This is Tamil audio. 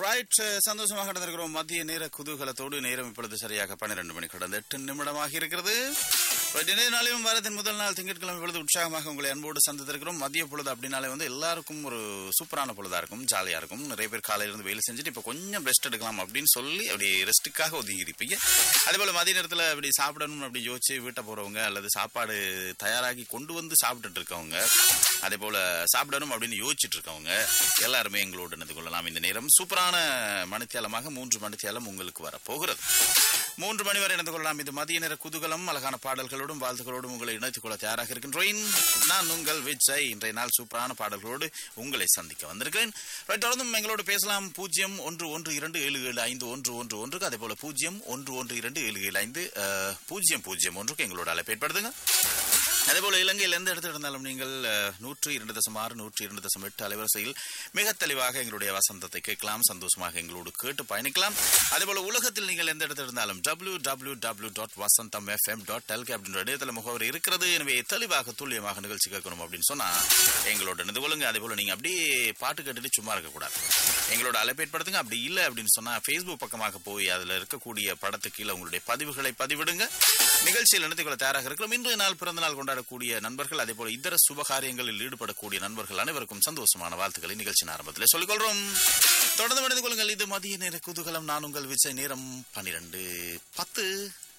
ரைட் சந்தோஷமாக நடந்திருக்கிறோம் மத்திய நேர குதூகலத்தோடு நேரம் இப்பொழுது சரியாக பன்னிரண்டு மணி கடந்த எட்டு நிமிடமாக இருக்கிறது Right, இன்றைய நாளிலும் வாரத்தின் முதல் நாள் திங்கட்கிழமை பொழுது உற்சாகமாக உங்களை அன்போடு சந்தித்திருக்கிறோம் மதிய பொழுது அப்படின்னாலே வந்து எல்லாருக்கும் ஒரு சூப்பரான பொழுதா இருக்கும் ஜாலியா இருக்கும் நிறைய பேர் காலையில இருந்து வேலை செஞ்சுட்டு இப்போ கொஞ்சம் ரெஸ்ட் எடுக்கலாம் அப்படின்னு சொல்லி அப்படி ரெஸ்ட்டுக்காக ஒதுங்கி இருப்பீங்க அதே போல மதிய நேரத்தில் அப்படி சாப்பிடணும் அப்படி யோசிச்சு வீட்டை போறவங்க அல்லது சாப்பாடு தயாராகி கொண்டு வந்து சாப்பிட்டுட்டு இருக்கவங்க அதே போல சாப்பிடணும் அப்படின்னு யோசிச்சுட்டு இருக்கவங்க எல்லாருமே எங்களோடு இணைந்து கொள்ளலாம் இந்த நேரம் சூப்பரான மணித்தியாலமாக மூன்று மணித்தியாலம் உங்களுக்கு வர போகிறது மூன்று மணி வரை இணைந்து கொள்ளலாம் இது மதிய நேர குதூகலம் அழகான பாடல்களோடும் வாழ்த்துக்களோடும் உங்களை இணைத்துக் கொள்ள தயாராக இருக்கின்றேன் நான் உங்கள் விஜய் இன்றைய நாள் சூப்பரான பாடல்களோடு உங்களை சந்திக்க வந்திருக்கிறேன் Right, தொடர்ந்தும் எங்களோடு பேசலாம் பூஜ்ஜியம் ஒன்று ஒன்று இரண்டு ஏழு ஏழு ஐந்து ஒன்று ஒன்று ஒன்றுக்கு அதே போல பூஜ்ஜியம் ஒன்று ஒன்று இரண்டு ஏழு ஏழு ஐந்து அஹ், பூஜ்ஜியம் பூஜ்ஜியம் ஒன்றுக்கு எங்களோட அழைப்பு ஏற்படுத்துங்க அதே போல இலங்கையில் எந்த இடத்துல இருந்தாலும் நீங்கள் அஹ், நூற்று இரண்டு தசம் ஆறு நூற்று இரண்டு தசம் எட்டு அலைவரிசையில் மிக தெளிவாக எங்களுடைய வசந்தத்தை கேட்கலாம் சந்தோஷமாக எங்களோடு கேட்டு பயணிக்கலாம் அதே போல உலகத்தில் நீங்கள் எந்த இடத்துல இருந்தாலும் W W W dot Vasantham FM dot டெல்கே அப்படின்ற இடையதள முகவரி இருக்கிறது எனவே தெளிவாக துல்லியமாக நிகழ்ச்சி கேட்கணும் அப்படின்னு சொன்னா எங்களோட இணைந்து கொள்ளுங்க அதே போல நீங்க அப்படியே பாட்டு கேட்டுட்டு சும்மா இருக்கக்கூடாது எங்களோட அழைப்பு ஏற்படுத்துங்க அப்படி இல்லை அப்படின்னு சொன்னா ஃபேஸ்புக் பக்கமாக போய் அதுல இருக்கக்கூடிய படத்துக்கு கீழே உங்களுடைய பதிவுகளை பதிவிடுங்க நிகழ்ச்சியில் இணைந்து கொள்ள தயாராக இருக்கிறோம் இன்றைய நாள் பிறந்த நாள் கொண்டாடக்கூடிய நண்பர்கள் அதே போல இதர சுபகாரியங்களில் ஈடுபடக்கூடிய நண்பர்கள் அனைவருக்கும் சந்தோஷமான வாழ்த்துக்களை நிகழ்ச்சியின் ஆரம்பத்தில் சொல்லிக்கொள்றோம் தொடர்ந்து இணைந்து கொள்ளுங்கள் இது மதிய நேர குதூகலம் நான் உங்கள் விஜய் நேரம் பன்னிரண்டு பத்து